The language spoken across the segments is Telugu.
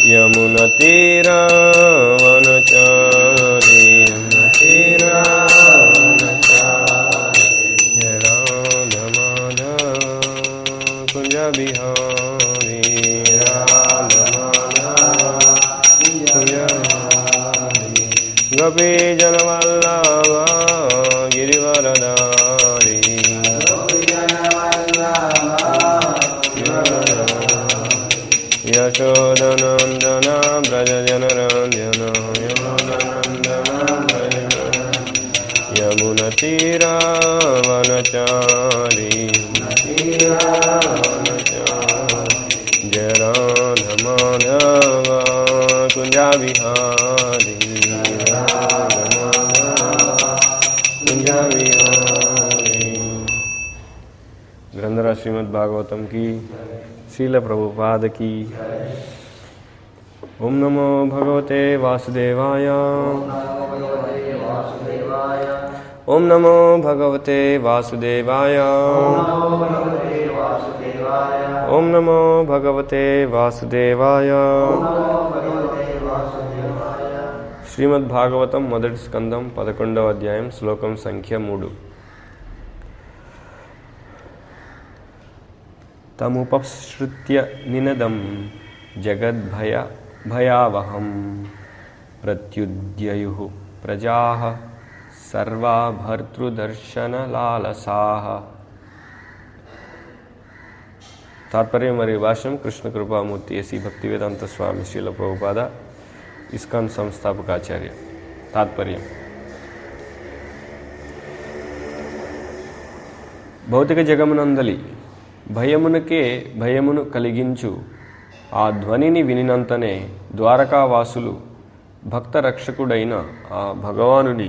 यमुनतीरावनचारि यमुनतीरावनचारि जय राम माधव कुञ्जबिहारी राम माधव कुञ्जबिहारी गोपीजनवल्लभा गिरिवरदारी यशोदनन्दन व्रजजनरञ्जन यमुननन्दन यमुनतीरावनचारी जय राधमाधव कुञ्जाविहारी कुञ्जाविहारी ग्रंथराज श्रीमद् भागवतम की शील प्रभुपाद की ओम नमो भगवते वासुदेवाय ओम नमो भगवते वासुदेवाय ओम नमो भगवते वासुदेवाय శ్రీమద్ భాగవతం మొదటి స్కందం పదకొండవ అధ్యాయం శ్లోకం సంఖ్య మూడు తముపసృత్య నినదం జగద్భయ భయావహం ప్రత్యుద్యయు ప్రజా సర్వా భర్తృదర్శనలాలసాః తాత్పర్యం మరియు భాష్యం కృష్ణ కృపామూర్తి ఎసి భక్తివేదాంత స్వామి శ్రీల ప్రభుపాద ఇస్కాన్ సంస్థాపకాచార్య తాత్పర్యం భౌతిక జగమునందలి భయమునకే భయమును కలిగించు ఆ ధ్వనిని వినినంతనే ద్వారకావాసులు భక్త రక్షకుడైన ఆ భగవానుడి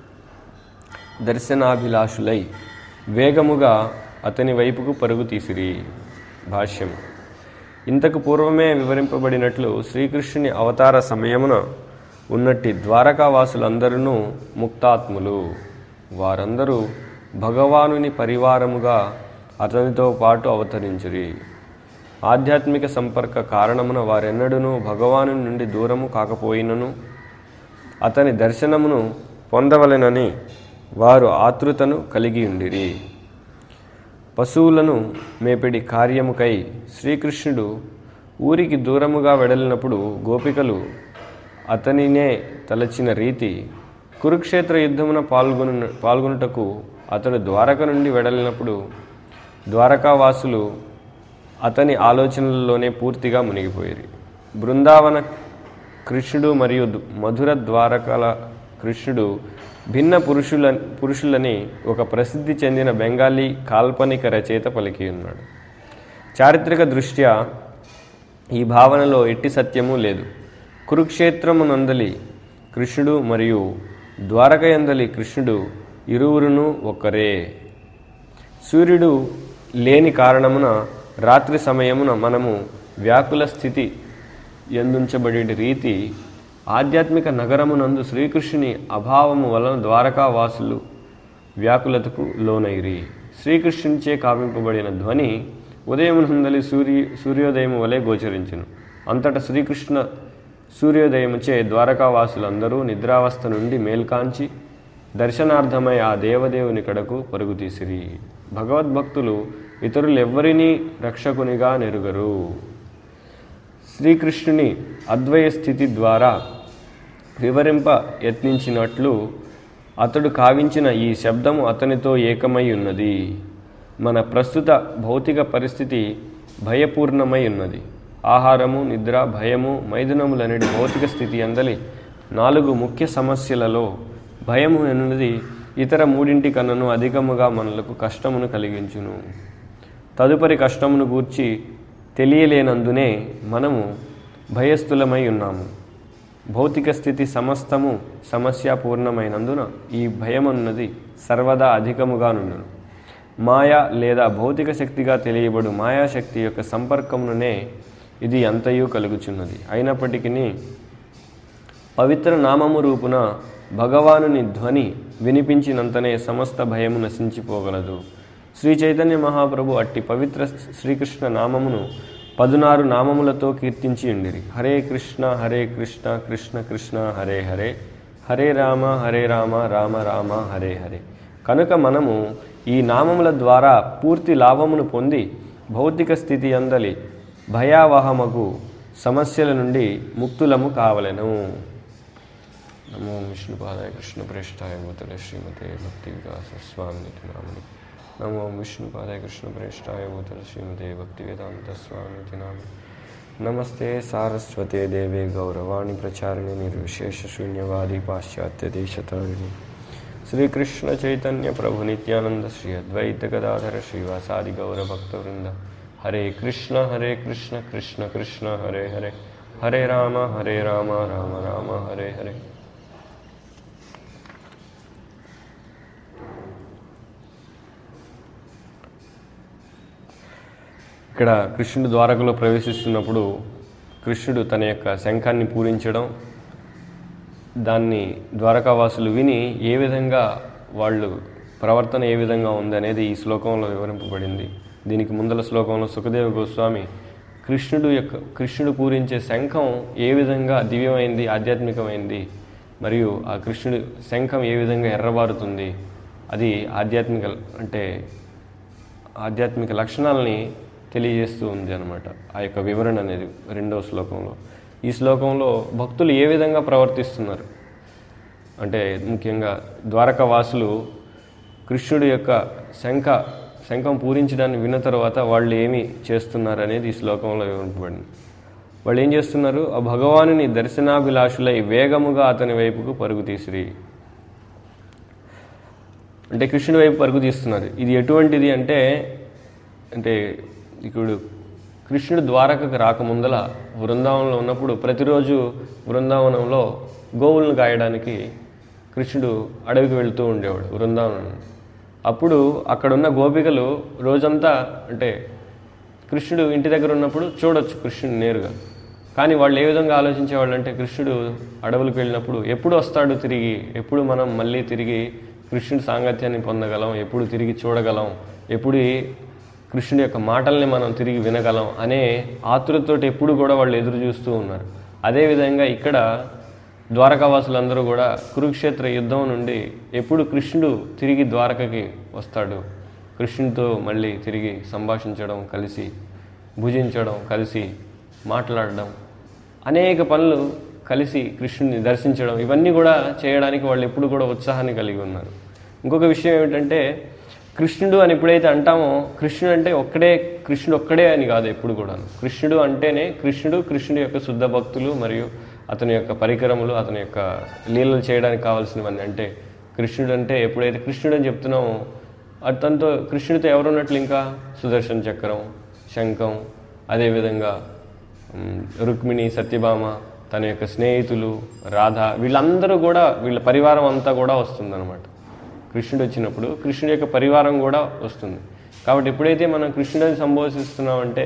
దర్శనాభిలాషులై వేగముగా అతని వైపుకు పరుగు తీసిరి భాష్యం ఇంతకు పూర్వమే వివరింపబడినట్లు శ్రీకృష్ణుని అవతార సమయమున ఉన్నట్టి ద్వారకావాసులందరూ ముక్తాత్ములు వారందరూ భగవానుని పరివారముగా అతనితో పాటు అవతరించిరి ఆధ్యాత్మిక సంపర్క కారణమున వారెన్నడూనూ భగవాను నుండి దూరము కాకపోయినను అతని దర్శనమును పొందవలెనని వారు ఆతృతను కలిగి ఉండిరి పశువులను మేపిడి కార్యముకై శ్రీకృష్ణుడు ఊరికి దూరముగా వెడలినప్పుడు గోపికలు అతనినే తలచిన రీతి కురుక్షేత్ర యుద్ధమున పాల్గొను పాల్గొనుటకు అతడు ద్వారక నుండి వెడలినప్పుడు ద్వారకావాసులు అతని ఆలోచనలలోనే పూర్తిగా మునిగిపోయారు బృందావన కృష్ణుడు మరియు దు- మధుర ద్వారకల కృష్ణుడు భిన్న పురుషుల పురుషులని ఒక ప్రసిద్ధి చెందిన బెంగాలీ కాల్పనిక రచయిత పలికి ఉన్నాడు చారిత్రక దృష్ట్యా ఈ భావనలో ఎట్టి సత్యము లేదు కురుక్షేత్రమునందలి కృష్ణుడు మరియు ద్వారకయందలి కృష్ణుడు ఇరువురును ఒక్కరే సూర్యుడు లేని కారణమున రాత్రి సమయమున మనము వ్యాకుల స్థితి ఎందుంచబడే రీతి ఆధ్యాత్మిక నగరమునందు శ్రీకృష్ణుని అభావము వలన ద్వారకావాసులు వ్యాకులతకు లోనైరి శ్రీకృష్ణునిచే కావింపబడిన ధ్వని ఉదయమునందలి సూర్య సూర్యోదయము వలె గోచరించును అంతటా శ్రీకృష్ణ సూర్యోదయముచే ద్వారకావాసులందరూ నిద్రావస్థ నుండి మేల్కాంచి దర్శనార్థమై ఆ దేవదేవుని కడకు పరుగు తీసిరి భగవద్భక్తులు ఇతరులెవ్వరినీ రక్షకునిగా నెరుగరు శ్రీకృష్ణుని అద్వయ స్థితి ద్వారా వివరింప యత్నించినట్లు అతడు కావించిన ఈ శబ్దము అతనితో ఏకమై ఉన్నది మన ప్రస్తుత భౌతిక పరిస్థితి భయపూర్ణమై ఉన్నది ఆహారము నిద్ర భయము మైథునములనేటి భౌతిక స్థితి అందలి నాలుగు ముఖ్య సమస్యలలో భయము ఎన్నది ఇతర మూడింటి కన్నను అధికముగా మనలకు కష్టమును కలిగించును తదుపరి కష్టమును గూర్చి తెలియలేనందునే మనము భయస్థులమై ఉన్నాము భౌతిక స్థితి సమస్తము సమస్యాపూర్ణమైనందున ఈ భయమన్నది సర్వదా అధికముగా నుండును మాయ లేదా భౌతిక శక్తిగా తెలియబడు మాయాశక్తి యొక్క సంపర్కముననే ఇది అంతయు కలుగుచున్నది అయినప్పటికీ పవిత్ర నామము రూపున భగవానుని ధ్వని వినిపించినంతనే సమస్త భయము నశించిపోగలదు శ్రీ చైతన్య మహాప్రభు అట్టి పవిత్ర శ్రీకృష్ణ నామమును పదునారు నామములతో కీర్తించి ఉండిరి హరే కృష్ణ హరే కృష్ణ కృష్ణ కృష్ణ హరే హరే హరే రామ హరే రామ రామ రామ హరే హరే కనుక మనము ఈ నామముల ద్వారా పూర్తి లాభమును పొంది భౌతిక స్థితి అందలి భయావహమగు సమస్యల నుండి ముక్తులము కావలెను నమో విష్ణుపాదాయ కృష్ణ ప్రేష్టాయ భూతల శ్రీమతే భక్తి వికాస స్వామి నామని నమో విష్ణుపాదాయ కృష్ణ ప్రేష్టాయ భూతల శ్రీమతే భక్తి వేదాంత స్వామి నామని నమస్తే సారస్వతే దేవే గౌరవాణి ప్రచారిణి నిర్విశేష శూన్యవాది పాశ్చాత్య దేశతారిణి శ్రీకృష్ణ చైతన్య ప్రభు నిత్యానంద శ్రీ అద్వైత గదాధర శ్రీవాసాది గౌర భక్తవృంద హరే కృష్ణ హరే కృష్ణ కృష్ణ కృష్ణ హరే హరే హరే రామ హరే రామ రామ రామ హరే హరే ఇక్కడ కృష్ణుడు ద్వారకలో ప్రవేశిస్తున్నప్పుడు కృష్ణుడు తన యొక్క శంఖాన్ని పూరించడం దాన్ని ద్వారకావాసులు విని ఏ విధంగా వాళ్ళు ప్రవర్తన ఏ విధంగా ఉందనేది ఈ శ్లోకంలో వివరింపబడింది దీనికి ముందల శ్లోకంలో సుఖదేవ గోస్వామి కృష్ణుడు యొక్క కృష్ణుడు పూరించే శంఖం ఏ విధంగా దివ్యమైంది ఆధ్యాత్మికమైంది మరియు ఆ కృష్ణుడు శంఖం ఏ విధంగా ఎర్రబారుతుంది అది ఆధ్యాత్మిక అంటే ఆధ్యాత్మిక లక్షణాలని తెలియజేస్తూ ఉంది అనమాట ఆ యొక్క వివరణ అనేది రెండవ శ్లోకంలో ఈ శ్లోకంలో భక్తులు ఏ విధంగా ప్రవర్తిస్తున్నారు అంటే ముఖ్యంగా ద్వారకా వాసులు కృష్ణుడి యొక్క శంఖ శంఖం పూరించడాన్ని విన్న తర్వాత వాళ్ళు ఏమి చేస్తున్నారు అనేది ఈ శ్లోకంలో వివరింపబడింది వాళ్ళు ఏం చేస్తున్నారు ఆ భగవానుని దర్శనాభిలాషులై వేగముగా అతని వైపుకు పరుగు తీసిరి అంటే కృష్ణుడి వైపు పరుగు తీస్తున్నారు ఇది ఎటువంటిది అంటే అంటే ఇప్పుడు కృష్ణుడు ద్వారకకు రాకముందల బృందావనంలో ఉన్నప్పుడు ప్రతిరోజు బృందావనంలో గోవులను కాయడానికి కృష్ణుడు అడవికి వెళ్తూ ఉండేవాడు బృందావనం అప్పుడు అక్కడున్న గోపికలు రోజంతా అంటే కృష్ణుడు ఇంటి దగ్గర ఉన్నప్పుడు చూడొచ్చు కృష్ణుడు నేరుగా కానీ వాళ్ళు ఏ విధంగా ఆలోచించేవాళ్ళు అంటే కృష్ణుడు అడవులకు వెళ్ళినప్పుడు ఎప్పుడు వస్తాడు తిరిగి ఎప్పుడు మనం మళ్ళీ తిరిగి కృష్ణుడి సాంగత్యాన్ని పొందగలం ఎప్పుడు తిరిగి చూడగలం ఎప్పుడు ఈ కృష్ణుడి యొక్క మాటల్ని మనం తిరిగి వినగలం అనే ఆతురతోటి ఎప్పుడు కూడా వాళ్ళు ఎదురు చూస్తూ ఉన్నారు అదేవిధంగా ఇక్కడ ద్వారకావాసులందరూ కూడా కురుక్షేత్ర యుద్ధం నుండి ఎప్పుడు కృష్ణుడు తిరిగి ద్వారకకి వస్తాడు కృష్ణుడితో మళ్ళీ తిరిగి సంభాషించడం కలిసి భుజించడం కలిసి మాట్లాడడం అనేక పనులు కలిసి కృష్ణుడిని దర్శించడం ఇవన్నీ కూడా చేయడానికి వాళ్ళు ఎప్పుడు కూడా ఉత్సాహాన్ని కలిగి ఉన్నారు ఇంకొక విషయం ఏమిటంటే కృష్ణుడు అని ఎప్పుడైతే అంటామో కృష్ణుడు అంటే ఒక్కడే కృష్ణుడు ఒక్కడే అని కాదు ఎప్పుడు కూడా కృష్ణుడు అంటేనే కృష్ణుడు కృష్ణుడి యొక్క శుద్ధ భక్తులు మరియు అతని యొక్క పరికరములు అతని యొక్క లీలలు చేయడానికి కావాల్సినవన్నీ అంటే కృష్ణుడు అంటే ఎప్పుడైతే కృష్ణుడు అని చెప్తున్నామో అతనితో కృష్ణుడితో ఎవరున్నట్లు ఇంకా సుదర్శన చక్రం శంఖం అదేవిధంగా ఉమ్, రుక్మిణి సత్యభామ తన యొక్క స్నేహితులు రాధ వీళ్ళందరూ కూడా వీళ్ళ పరివారం అంతా కూడా వస్తుందన్నమాట కృష్ణుడు వచ్చినప్పుడు కృష్ణుడి యొక్క పరివారం కూడా వస్తుంది కాబట్టి ఎప్పుడైతే మనం కృష్ణుడిని సంబోధిస్తున్నామంటే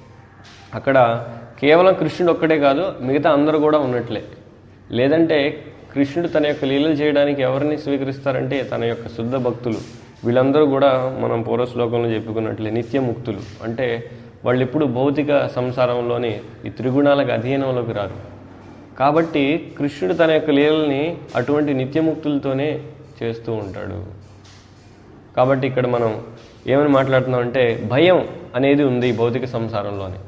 అక్కడ కేవలం కృష్ణుడు ఒక్కడే కాదు మిగతా అందరూ కూడా ఉన్నట్లే లేదంటే కృష్ణుడు తన యొక్క లీలలు చేయడానికి ఎవరిని స్వీకరిస్తారంటే తన యొక్క శుద్ధ భక్తులు వీళ్ళందరూ కూడా మనం పూర్వ శ్లోకంలో చెప్పుకున్నట్లే నిత్యముక్తులు అంటే వాళ్ళు ఎప్పుడు భౌతిక సంసారంలోని ఈ త్రిగుణాలకు అధీనంలోకి రారు కాబట్టి కృష్ణుడు తన యొక్క లీలల్ని అటువంటి నిత్యముక్తులతోనే చేస్తూ ఉంటాడు కాబట్టి ఇక్కడ మనం ఏమని మాట్లాడుతున్నాం అంటే భయం అనేది ఉంది ఈ భౌతిక సంసారంలోనే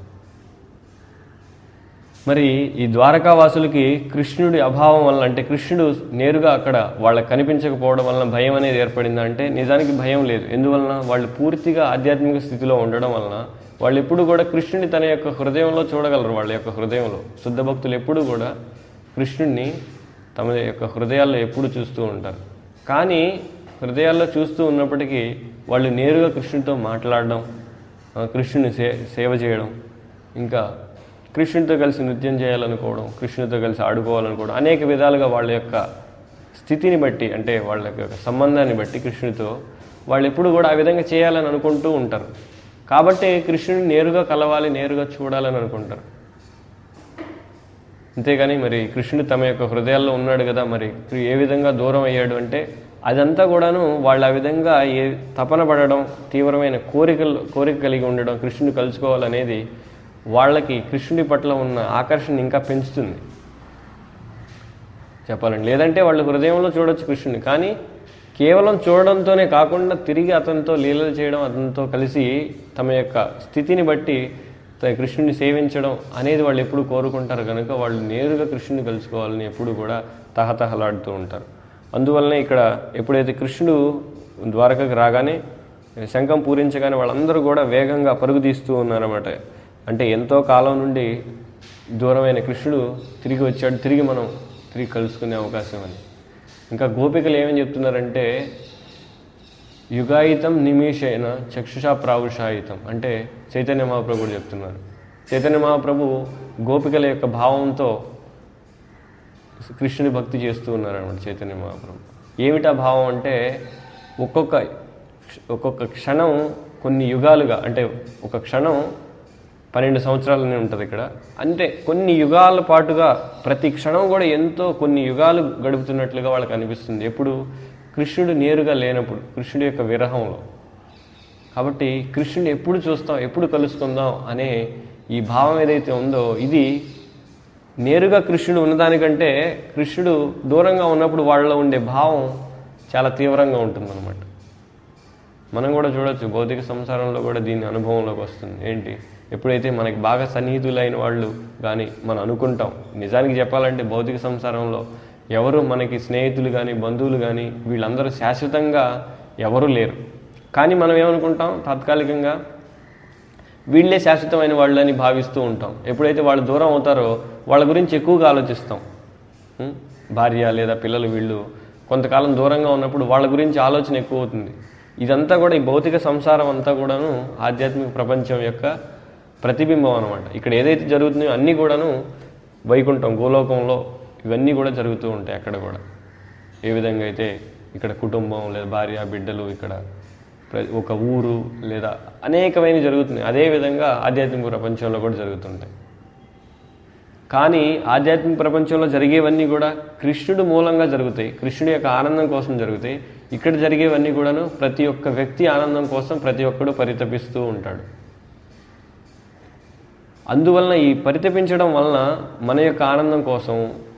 మరి ఈ ద్వారకావాసులకి కృష్ణుడి అభావం వల్ల అంటే కృష్ణుడు నేరుగా అక్కడ వాళ్ళకి కనిపించకపోవడం వలన భయం అనేది ఏర్పడిందా అంటే నిజానికి భయం లేదు ఎందువలన వాళ్ళు పూర్తిగా ఆధ్యాత్మిక స్థితిలో ఉండడం వలన వాళ్ళు ఎప్పుడు కూడా కృష్ణుని తన యొక్క హృదయంలో చూడగలరు వాళ్ళ యొక్క హృదయంలో శుద్ధ భక్తులు ఎప్పుడు కూడా కృష్ణుడిని తమ యొక్క హృదయాల్లో ఎప్పుడు చూస్తూ ఉంటారు కానీ హృదయాల్లో చూస్తూ ఉన్నప్పటికీ వాళ్ళు నేరుగా కృష్ణుడితో మాట్లాడడం ఆ, కృష్ణుని సే సేవ చేయడం ఇంకా కృష్ణుడితో కలిసి నృత్యం చేయాలనుకోవడం కృష్ణుడితో కలిసి ఆడుకోవాలనుకోవడం అనేక విధాలుగా వాళ్ళ యొక్క స్థితిని బట్టి అంటే వాళ్ళ యొక్క సంబంధాన్ని బట్టి కృష్ణుడితో వాళ్ళు ఎప్పుడు కూడా ఆ విధంగా చేయాలని అనుకుంటూ ఉంటారు కాబట్టి కృష్ణుడిని నేరుగా కలవాలి నేరుగా చూడాలని అనుకుంటారు అంతేగాని మరి కృష్ణుడు తమ యొక్క హృదయాల్లో ఉన్నాడు కదా మరి ఏ విధంగా దూరం అయ్యాడు అంటే అదంతా కూడాను వాళ్ళు ఆ విధంగా ఏ తపన పడడం తీవ్రమైన కోరికలు కోరిక కలిగి ఉండడం కృష్ణుని కలుసుకోవాలనేది వాళ్ళకి కృష్ణుడి పట్ల ఉన్న ఆకర్షణ ఇంకా పెంచుతుంది చెప్పాలండి లేదంటే వాళ్ళ హృదయంలో చూడొచ్చు కృష్ణుని కానీ కేవలం చూడడంతోనే కాకుండా తిరిగి అతనితో లీలలు చేయడం అతనితో కలిసి తమ యొక్క స్థితిని బట్టి త- కృష్ణుని సేవించడం అనేది వాళ్ళు ఎప్పుడు కోరుకుంటారు కనుక వాళ్ళు నేరుగా కృష్ణుని కలుసుకోవాలని ఎప్పుడు కూడా తహతహలాడుతూ ఉంటారు అందువల్లనే ఇక్కడ ఎప్పుడైతే కృష్ణుడు ద్వారకకు రాగానే శంఖం పూరించగానే వాళ్ళందరూ కూడా వేగంగా పరుగు తీస్తూ ఉన్నారన్నమాట అంటే ఎంతో కాలం నుండి దూరమైన కృష్ణుడు తిరిగి వచ్చాడు తిరిగి మనం తిరిగి కలుసుకునే అవకాశం అని ఇంకా గోపికలు ఏమని చెప్తున్నారంటే యుగాయితం నిమిషైన చక్షుషా ప్రావుషాయితం అంటే చైతన్య మహాప్రభు కూడా చెప్తున్నారు చైతన్య మహాప్రభు గోపికల యొక్క భావంతో కృష్ణుని భక్తి చేస్తూ ఉన్నారన్నమాట చైతన్య మహాప్రభు ఏమిటా భావం అంటే ఒక్కొక్క ఒక్కొక్క క్షణం కొన్ని యుగాలుగా అంటే ఒక క్షణం పన్నెండు సంవత్సరాలనే ఉంటుంది ఇక్కడ అంటే కొన్ని యుగాల పాటుగా ప్రతి క్షణం కూడా ఎంతో కొన్ని యుగాలు గడుపుతున్నట్లుగా వాళ్ళకి అనిపిస్తుంది ఎప్పుడు కృష్ణుడు నేరుగా లేనప్పుడు కృష్ణుడి యొక్క విరహంలో కాబట్టి కృష్ణుని ఎప్పుడు చూస్తాం ఎప్పుడు కలుసుకుందాం అనే ఈ భావం ఏదైతే ఉందో ఇది నేరుగా కృష్ణుడు ఉన్నదానికంటే కృష్ణుడు దూరంగా ఉన్నప్పుడు వాళ్ళలో ఉండే భావం చాలా తీవ్రంగా ఉంటుందన్నమాట మనం కూడా చూడొచ్చు భౌతిక సంసారంలో కూడా దీని అనుభవంలోకి వస్తుంది ఏంటి ఎప్పుడైతే మనకి బాగా సన్నిహితులైన వాళ్ళు కానీ మనం అనుకుంటాం నిజానికి చెప్పాలంటే భౌతిక సంసారంలో ఎవరు మనకి స్నేహితులు కానీ బంధువులు కానీ వీళ్ళందరూ శాశ్వతంగా ఎవరు లేరు కానీ మనం ఏమనుకుంటాం తాత్కాలికంగా వీళ్ళే శాశ్వతమైన వాళ్ళని భావిస్తూ ఉంటాం ఎప్పుడైతే వాళ్ళు దూరం అవుతారో వాళ్ళ గురించి ఎక్కువగా ఆలోచిస్తాం ఉం? భార్య లేదా పిల్లలు వీళ్ళు కొంతకాలం దూరంగా ఉన్నప్పుడు వాళ్ళ గురించి ఆలోచన ఎక్కువ అవుతుంది ఇదంతా కూడా ఈ భౌతిక సంసారం అంతా కూడాను ఆధ్యాత్మిక ప్రపంచం యొక్క ప్రతిబింబం అనమాట ఇక్కడ ఏదైతే జరుగుతున్నాయో అన్నీ కూడాను వైకుంఠం గోలోకంలో ఇవన్నీ కూడా జరుగుతూ ఉంటాయి అక్కడ కూడా ఏ విధంగా అయితే ఇక్కడ కుటుంబం లేదా భార్య బిడ్డలు ఇక్కడ ప్ర- ఒక ఊరు లేదా అనేకమైనవి జరుగుతున్నాయి అదేవిధంగా ఆధ్యాత్మిక ప్రపంచంలో కూడా జరుగుతుంటాయి కానీ ఆధ్యాత్మిక ప్రపంచంలో జరిగేవన్నీ కూడా కృష్ణుడు మూలంగా జరుగుతాయి కృష్ణుడి యొక్క ఆనందం కోసం జరుగుతాయి ఇక్కడ జరిగేవన్నీ కూడాను ప్రతి ఒక్క వ్యక్తి ఆనందం కోసం ప్రతి ఒక్కడు పరితపిస్తూ ఉంటాడు అందువలన ఈ పరితపించడం వలన మన యొక్క ఆనందం కోసం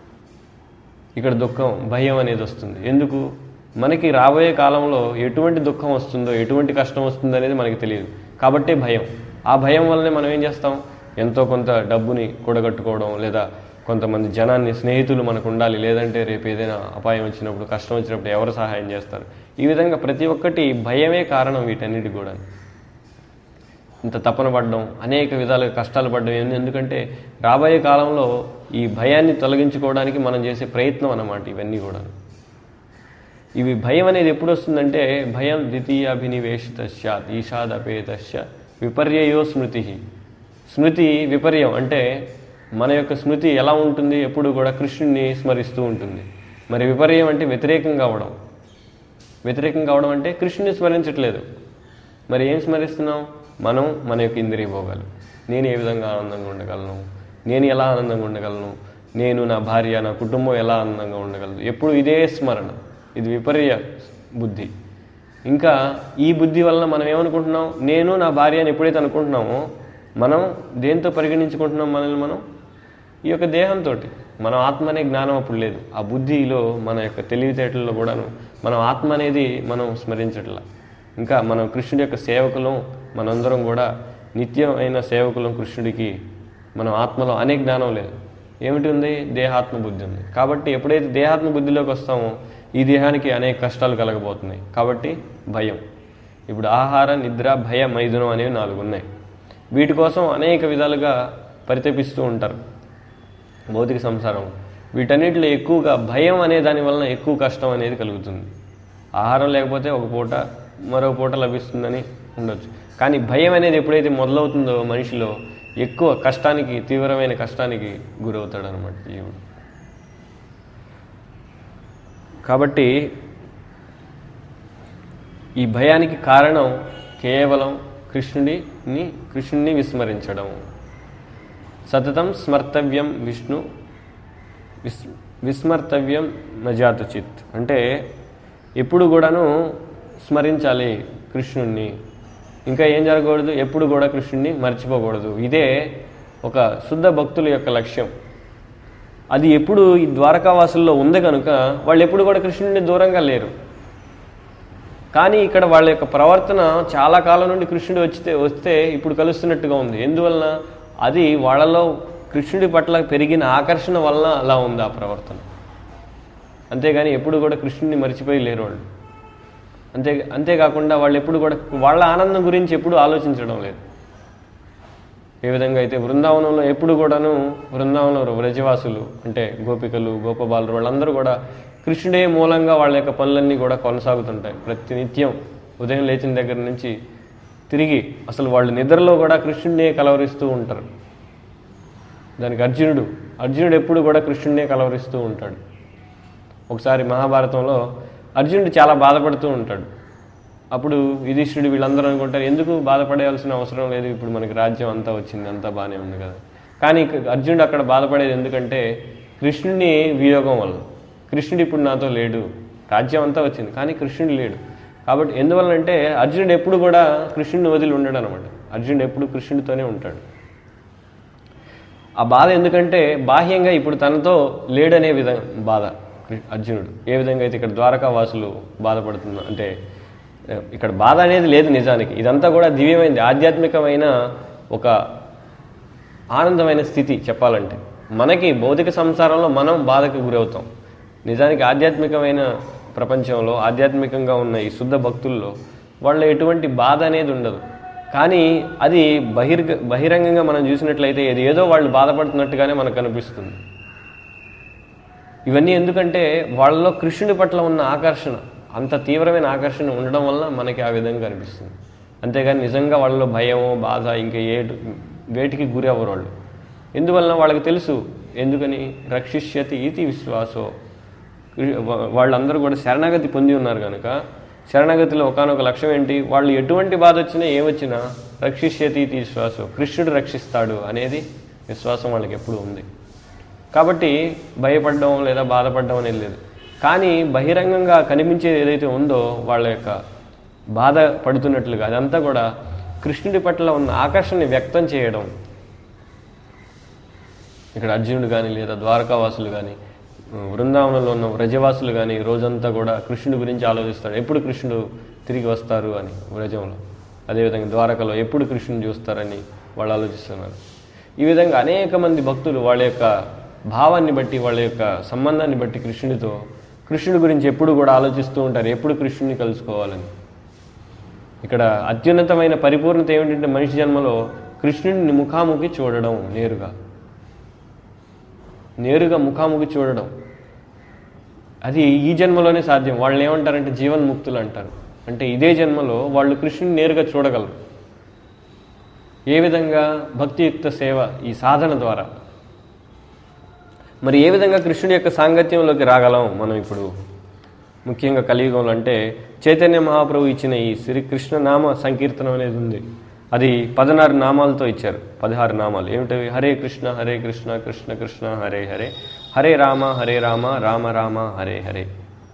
ఇక్కడ దుఃఖం భయం అనేది వస్తుంది ఎందుకు మనకి రాబోయే కాలంలో ఎటువంటి దుఃఖం వస్తుందో ఎటువంటి కష్టం వస్తుందో అనేది మనకి తెలియదు కాబట్టే భయం ఆ భయం వల్లనే మనం ఏం చేస్తాం ఎంతో కొంత డబ్బుని కూడగట్టుకోవడం లేదా కొంతమంది జనాన్ని స్నేహితులు మనకు ఉండాలి లేదంటే రేపు ఏదైనా అపాయం వచ్చినప్పుడు కష్టం వచ్చినప్పుడు ఎవరు సహాయం చేస్తారు ఈ విధంగా ప్రతి ఒక్కటి భయమే కారణం వీటన్నిటి కూడా ఇంత తపన పడడం అనేక విధాలుగా కష్టాలు పడడం ఏంది ఎందుకంటే రాబోయే కాలంలో ఈ భయాన్ని తొలగించుకోవడానికి మనం చేసే ప్రయత్నం అన్నమాట ఇవన్నీ కూడా ఇవి భయం అనేది ఎప్పుడు వస్తుందంటే భయం ద్వితీయాభినివేశితస్య ఈషాదపేతస్య విపర్యయో స్మృతి స్మృతి విపర్యం అంటే మన యొక్క స్మృతి ఎలా ఉంటుంది ఎప్పుడు కూడా కృష్ణుడిని స్మరిస్తూ ఉంటుంది మరి విపర్యం అంటే వ్యతిరేకం కావడం వ్యతిరేకం కావడం అంటే కృష్ణుని స్మరించట్లేదు మరి ఏం స్మరిస్తున్నాం మనం మన యొక్క ఇంద్రియ భోగాలు నేను ఏ విధంగా ఆనందంగా ఉండగలను నేను ఎలా ఆనందంగా ఉండగలను నేను నా భార్య నా కుటుంబం ఎలా ఆనందంగా ఉండగలదు ఎప్పుడు ఇదే స్మరణ ఇది విపర్య బుద్ధి ఇంకా ఈ బుద్ధి వలన మనం ఏమనుకుంటున్నాం నేను నా భార్య అని ఎప్పుడైతే అనుకుంటున్నామో మనం దేంతో పరిగణించుకుంటున్నాం మనల్ని మనం ఈ యొక్క దేహంతో మన ఆత్మ అనే జ్ఞానం అప్పుడు లేదు ఆ బుద్ధిలో మన యొక్క తెలివితేటల్లో కూడాను మనం ఆత్మ అనేది మనం స్మరించట్లా ఇంకా మనం కృష్ణుడి యొక్క సేవకులం మనందరం కూడా నిత్యమైన సేవకులం కృష్ణుడికి మనం ఆత్మలో అనే జ్ఞానం లేదు ఏమిటి ఉంది దేహాత్మ బుద్ధి ఉంది కాబట్టి ఎప్పుడైతే దేహాత్మ బుద్ధిలోకి వస్తామో ఈ దేహానికి అనేక కష్టాలు కలగబోతున్నాయి కాబట్టి భయం ఇప్పుడు ఆహార నిద్ర భయ మైథునం అనేవి నాలుగు ఉన్నాయి వీటి కోసం అనేక విధాలుగా పరితపిస్తూ ఉంటారు భౌతిక సంసారం వీటన్నిటిలో ఎక్కువగా భయం అనే దాని వలన ఎక్కువ కష్టం అనేది కలుగుతుంది ఆహారం లేకపోతే ఒక పూట మరో పూట లభిస్తుందని ఉండొచ్చు కానీ భయం అనేది ఎప్పుడైతే మొదలవుతుందో మనిషిలో ఎక్కువ కష్టానికి తీవ్రమైన కష్టానికి గురవుతాడు అనమాట జీవుడు కాబట్టి ఈ భయానికి కారణం కేవలం కృష్ణుడిని కృష్ణుడిని విస్మరించడం సతతం స్మర్తవ్యం విష్ణు విస్ విస్మర్తవ్యం నజాతుచిత్ అంటే ఎప్పుడు కూడాను స్మరించాలి కృష్ణుణ్ణి ఇంకా ఏం జరగకూడదు ఎప్పుడు కూడా కృష్ణుణ్ణి మర్చిపోకూడదు ఇదే ఒక శుద్ధ భక్తుల యొక్క లక్ష్యం అది ఎప్పుడు ఈ ద్వారకావాసుల్లో ఉంది కనుక వాళ్ళు ఎప్పుడు కూడా కృష్ణుడిని దూరంగా లేరు కానీ ఇక్కడ వాళ్ళ యొక్క ప్రవర్తన చాలా కాలం నుండి కృష్ణుడు వచ్చితే వస్తే ఇప్పుడు కలుస్తున్నట్టుగా ఉంది ఎందువలన అది వాళ్ళలో కృష్ణుడి పట్ల పెరిగిన ఆకర్షణ వలన అలా ఉంది ఆ ప్రవర్తన అంతేగాని ఎప్పుడు కూడా కృష్ణుడిని మర్చిపోయి లేరు వాళ్ళు అంతే అంతేకాకుండా వాళ్ళు ఎప్పుడు కూడా వాళ్ళ ఆనందం గురించి ఎప్పుడు ఆలోచించడం లేదు ఏ విధంగా అయితే బృందావనంలో ఎప్పుడు కూడాను బృందావనంలో వ్రజవాసులు అంటే గోపికలు గోపబాలురు వాళ్ళందరూ కూడా కృష్ణుడే మూలంగా వాళ్ళ యొక్క పనులన్నీ కూడా కొనసాగుతుంటాయి ప్రతి నిత్యం ఉదయం లేచిన దగ్గర నుంచి తిరిగి అసలు వాళ్ళు నిద్రలో కూడా కృష్ణుడినే కలవరిస్తూ ఉంటారు దానికి అర్జునుడు అర్జునుడు ఎప్పుడు కూడా కృష్ణుడినే కలవరిస్తూ ఉంటాడు ఒకసారి మహాభారతంలో అర్జునుడు చాలా బాధపడుతూ ఉంటాడు అప్పుడు యుధిష్ఠుడు వీళ్ళందరూ అనుకుంటారు ఎందుకు బాధపడేయాల్సిన అవసరం లేదు ఇప్పుడు మనకి రాజ్యం అంతా వచ్చింది అంతా బాగానే ఉంది కదా కానీ ఇక అర్జునుడు అక్కడ బాధపడేది ఎందుకంటే కృష్ణుడిని వియోగం వల్ల కృష్ణుడు ఇప్పుడు నాతో లేడు రాజ్యం అంతా వచ్చింది కానీ కృష్ణుడు లేడు కాబట్టి ఎందువల్లంటే అర్జునుడు ఎప్పుడు కూడా కృష్ణుడిని వదిలి ఉండడు అనమాట అర్జునుడు ఎప్పుడు కృష్ణుడితోనే ఉంటాడు ఆ బాధ ఎందుకంటే బాహ్యంగా ఇప్పుడు తనతో లేడనే విధంగా బాధ కృ- అర్జునుడు ఏ విధంగా అయితే ఇక్కడ ద్వారకా వాసులు బాధపడుతున్నా అంటే ఏ, ఇక్కడ బాధ అనేది లేదు నిజానికి ఇదంతా కూడా దివ్యమైనది ఆధ్యాత్మికమైన ఒక ఆనందమైన స్థితి చెప్పాలంటే మనకి భౌతిక సంసారంలో మనం బాధకు గురవుతాం నిజానికి ఆధ్యాత్మికమైన ప్రపంచంలో ఆధ్యాత్మికంగా ఉన్న ఈ శుద్ధ భక్తుల్లో వాళ్ళ ఎటువంటి బాధ అనేది ఉండదు కానీ అది బహిర్గ బహిరంగంగా మనం చూసినట్లయితే ఇది ఏదో వాళ్ళు బాధపడుతున్నట్టుగానే మనకు అనిపిస్తుంది ఇవన్నీ ఎందుకంటే వాళ్ళలో కృష్ణుడి పట్ల ఉన్న ఆకర్షణ అంత తీవ్రమైన ఆకర్షణ ఉండడం వల్ల మనకి ఆ విధంగా అనిపిస్తుంది అంతేగాని నిజంగా వాళ్ళలో భయమో బాధ ఇంకా ఏ వేటికి గురి అవ్వరు వాళ్ళు ఎందువలన వాళ్ళకి తెలుసు ఎందుకని రక్షిష్యతి ఇది విశ్వాసో వా- వాళ్ళందరూ కూడా శరణాగతి పొంది ఉన్నారు కనుక శరణాగతిలో ఒకనొక లక్ష్యం ఏంటి వాళ్ళు ఎటువంటి బాధ వచ్చినా ఏమొచ్చినా రక్షిష్యతి ఇది విశ్వాసం కృష్ణుడు రక్షిస్తాడు అనేది విశ్వాసం వాళ్ళకి ఎప్పుడు ఉంది కాబట్టి భయపడడం లేదా బాధపడడం అనేది లేదు కానీ బహిరంగంగా కనిపించేది ఏదైతే ఉందో వాళ్ళ యొక్క బాధ పడుతున్నట్లుగా అదంతా కూడా కృష్ణుడి పట్ల ఉన్న ఆకర్షణని వ్యక్తం చేయడం ఇక్కడ అర్జునుడు కానీ లేదా ద్వారకావాసులు కానీ బృందావనంలో ఉన్న వ్రజవాసులు కానీ రోజంతా కూడా కృష్ణుడి గురించి ఆలోచిస్తాడు ఎప్పుడు కృష్ణుడు తిరిగి వస్తారు అని వ్రజంలో అదేవిధంగా ద్వారకలో ఎప్పుడు కృష్ణుని చూస్తారని వాళ్ళు ఆలోచిస్తున్నారు ఈ విధంగా అనేక మంది భక్తులు వాళ్ళ యొక్క భావాన్ని బట్టి వాళ్ళ యొక్క సంబంధాన్ని బట్టి కృష్ణుడితో కృష్ణుడి గురించి ఎప్పుడు కూడా ఆలోచిస్తూ ఉంటారు ఎప్పుడు కృష్ణుని కలుసుకోవాలని ఇక్కడ అత్యున్నతమైన పరిపూర్ణత ఏమిటంటే మనిషి జన్మలో కృష్ణుడిని ముఖాముఖి చూడడం నేరుగా నేరుగా ముఖాముఖి చూడడం అది ఈ జన్మలోనే సాధ్యం వాళ్ళని ఏమంటారంటే జీవన్ముక్తులు అంటారు అంటే ఇదే జన్మలో వాళ్ళు కృష్ణుని నేరుగా చూడగలరు ఏ విధంగా భక్తియుక్త సేవ ఈ సాధన ద్వారా మరి ఏ విధంగా కృష్ణుడి యొక్క సాంగత్యంలోకి రాగలం మనం ఇప్పుడు ముఖ్యంగా కలియుగంలో అంటే చైతన్య మహాప్రభు ఇచ్చిన ఈ శ్రీకృష్ణ నామ సంకీర్తనం అనేది ఉంది అది పదహారు నామాలతో ఇచ్చారు పదహారు నామాలు ఏమిటవి హరే కృష్ణ హరే కృష్ణ కృష్ణ కృష్ణ హరే హరే హరే రామ హరే రామ రామ రామ హరే హరే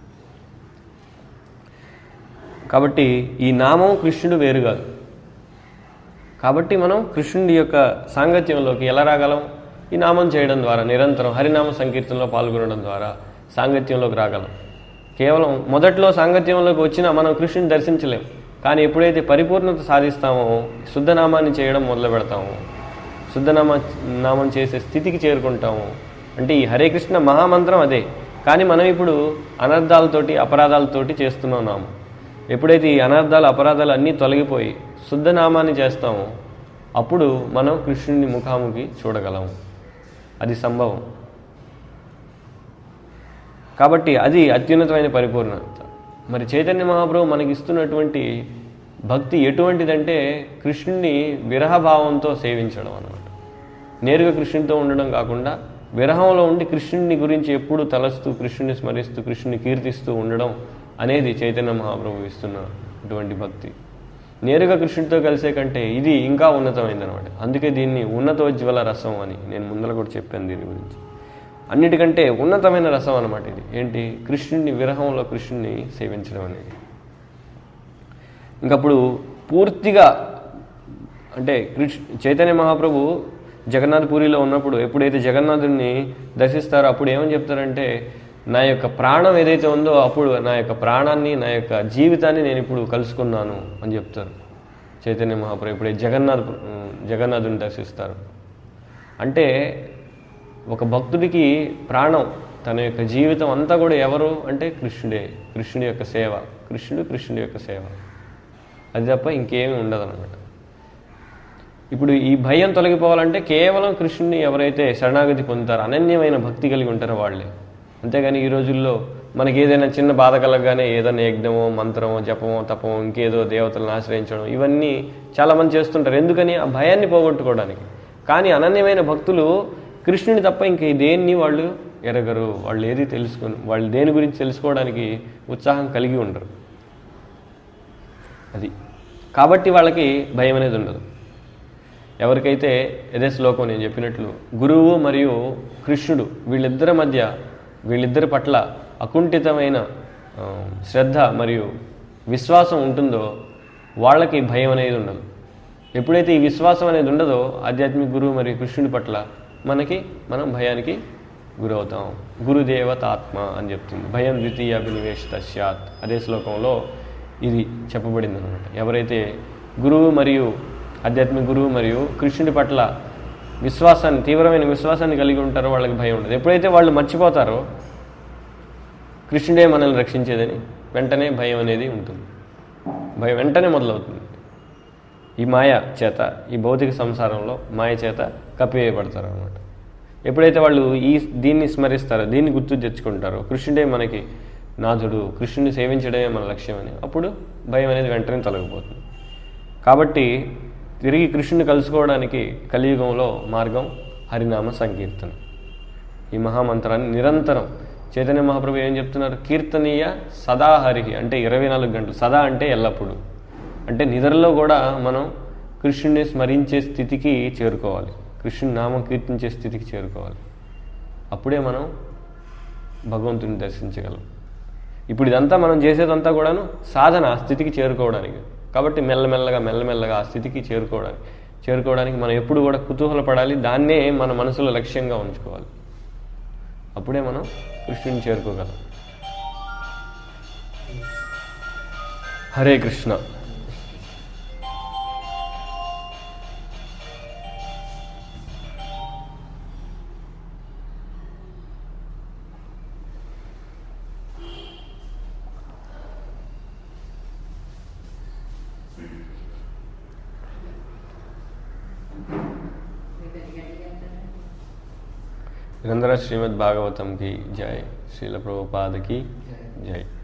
కాబట్టి ఈ నామం కృష్ణుడు వేరు కాదు కాబట్టి మనం కృష్ణుడి యొక్క సాంగత్యంలోకి ఎలా రాగలం ఈ నామం చేయడం ద్వారా నిరంతరం హరినామ సంకీర్తనలో పాల్గొనడం ద్వారా సాంగత్యంలోకి రాగలం కేవలం మొదట్లో సాంగత్యంలోకి వచ్చినా మనం కృష్ణుని దర్శించలేం కానీ ఎప్పుడైతే పరిపూర్ణత సాధిస్తామో శుద్ధనామాన్ని చేయడం మొదలు పెడతామో శుద్ధనామ నామం చేసే స్థితికి చేరుకుంటాము అంటే ఈ హరే కృష్ణ మహామంత్రం అదే కానీ మనం ఇప్పుడు అనర్థాలతోటి అపరాధాలతోటి చేస్తున్నాం నామం ఎప్పుడైతే ఈ అనర్థాలు అపరాధాలు అన్నీ తొలగిపోయి శుద్ధనామాన్ని చేస్తామో అప్పుడు మనం కృష్ణుని ముఖాముఖి చూడగలము అది సంభవం కాబట్టి అది అత్యున్నతమైన పరిపూర్ణత మరి చైతన్య మహాప్రభు మనకి ఇస్తున్నటువంటి భక్తి ఎటువంటిదంటే కృష్ణుని విరహభావంతో సేవించడం అన్నమాట నేరుగా కృష్ణునితో ఉండడం కాకుండా విరహంలో ఉండి కృష్ణుని గురించి ఎప్పుడు తలస్తూ కృష్ణుని స్మరిస్తూ కృష్ణుని కీర్తిస్తూ ఉండడం అనేది చైతన్య మహాప్రభు ఇస్తున్న అటువంటి భక్తి నేరుగా కృష్ణుడితో కలిసే కంటే ఇది ఇంకా ఉన్నతమైంది అనమాట అందుకే దీన్ని ఉన్నతోజ్వల రసం అని నేను ముందర కూడా చెప్పాను దీని గురించి అన్నిటికంటే ఉన్నతమైన రసం అనమాట ఇది ఏంటి కృష్ణుడిని విరహంలో కృష్ణుడిని సేవించడం అనేది ఇంకప్పుడు పూర్తిగా అంటే కృష్ణ చైతన్య మహాప్రభు జగన్నాథ్ పూరిలో ఉన్నప్పుడు ఎప్పుడైతే జగన్నాథుడిని దర్శిస్తారో అప్పుడు ఏమని చెప్తారంటే నా యొక్క ప్రాణం ఏదైతే ఉందో అప్పుడు నా యొక్క ప్రాణాన్ని నా యొక్క జీవితాన్ని నేను ఇప్పుడు కలుసుకున్నాను అని చెప్తారు చైతన్య మహాప్రభు ఇప్పుడే జగన్నాథ్ జగన్నాథుని దర్శిస్తారు అంటే ఒక భక్తుడికి ప్రాణం తన యొక్క జీవితం అంతా కూడా ఎవరు అంటే కృష్ణుడే కృష్ణుడి యొక్క సేవ కృష్ణుడు కృష్ణుడి యొక్క సేవ అది తప్ప ఇంకేమీ ఉండదు అనమాట ఇప్పుడు ఈ భయం తొలగిపోవాలంటే కేవలం కృష్ణుని ఎవరైతే శరణాగతి పొందుతారో అనన్యమైన భక్తి కలిగి ఉంటారో వాళ్ళే అంతేగాని ఈ రోజుల్లో మనకి ఏదైనా చిన్న బాధ కలగగానే ఏదైనా యజ్ఞమో మంత్రమో జపమో తపమో ఇంకేదో దేవతలను ఆశ్రయించడం ఇవన్నీ చాలామంది చేస్తుంటారు ఎందుకని ఆ భయాన్ని పోగొట్టుకోవడానికి కానీ అనన్యమైన భక్తులు కృష్ణుని తప్ప ఇంక దేన్ని వాళ్ళు ఎరగరు వాళ్ళు ఏది తెలుసుకొని వాళ్ళు దేని గురించి తెలుసుకోవడానికి ఉత్సాహం కలిగి ఉండరు అది కాబట్టి వాళ్ళకి భయం అనేది ఉండదు ఎవరికైతే ఇదే శ్లోకం నేను చెప్పినట్లు గురువు మరియు కృష్ణుడు వీళ్ళిద్దరి మధ్య వీళ్ళిద్దరి పట్ల అకుంఠితమైన ఆ, శ్రద్ధ మరియు విశ్వాసం ఉంటుందో వాళ్ళకి భయం అనేది ఉండదు ఎప్పుడైతే ఈ విశ్వాసం అనేది ఉండదో ఆధ్యాత్మిక గురువు మరియు కృష్ణుడి పట్ల మనకి మనం భయానికి గురవుతాం గురుదేవతాత్మ అని చెప్తుంది భయం ద్వితీయ అభినివేశిత స్యాత్ అదే శ్లోకంలో ఇది చెప్పబడింది అనమాట ఎవరైతే గురువు మరియు ఆధ్యాత్మిక గురువు మరియు కృష్ణుడి పట్ల విశ్వాసాన్ని తీవ్రమైన విశ్వాసాన్ని కలిగి ఉంటారో వాళ్ళకి భయం ఉండదు ఎప్పుడైతే వాళ్ళు మర్చిపోతారో కృష్ణుడే మనల్ని రక్షించేదని వెంటనే భయం అనేది ఉంటుంది భయం వెంటనే మొదలవుతుంది ఈ మాయ చేత ఈ భౌతిక సంసారంలో మాయ చేత కప్పివేయబడతారు అనమాట ఎప్పుడైతే వాళ్ళు ఈ దీన్ని స్మరిస్తారో దీన్ని గుర్తు తెచ్చుకుంటారో కృష్ణుడే మనకి నాథుడు కృష్ణుని సేవించడమే మన లక్ష్యమని అప్పుడు భయం అనేది వెంటనే తొలగిపోతుంది కాబట్టి తిరిగి కృష్ణుని కలుసుకోవడానికి కలియుగంలో మార్గం హరినామ సంకీర్తన ఈ మహామంత్రాన్ని నిరంతరం చైతన్య మహాప్రభు ఏం చెప్తున్నారు కీర్తనీయ సదా హరిహి అంటే ఇరవై నాలుగు గంటలు సదా అంటే ఎల్లప్పుడూ అంటే నిద్రలో కూడా మనం కృష్ణుని స్మరించే స్థితికి చేరుకోవాలి కృష్ణుని నామం కీర్తించే స్థితికి చేరుకోవాలి అప్పుడే మనం భగవంతుని దర్శించగలం ఇప్పుడు ఇదంతా మనం చేసేదంతా కూడాను సాధన ఆ స్థితికి చేరుకోవడానికి కాబట్టి మెల్లమెల్లగా మెల్లమెల్లగా ఆ స్థితికి చేరుకోవడానికి చేరుకోవడానికి మనం ఎప్పుడు కూడా కుతూహలపడాలి దాన్నే మన మనసులో లక్ష్యంగా ఉంచుకోవాలి అప్పుడే మనం కృష్ణుని చేరుకోగలం హరే కృష్ణ నిరంతర శ్రీమద్ భాగవతం కి జై శ్రీల ప్రభుపాద की जय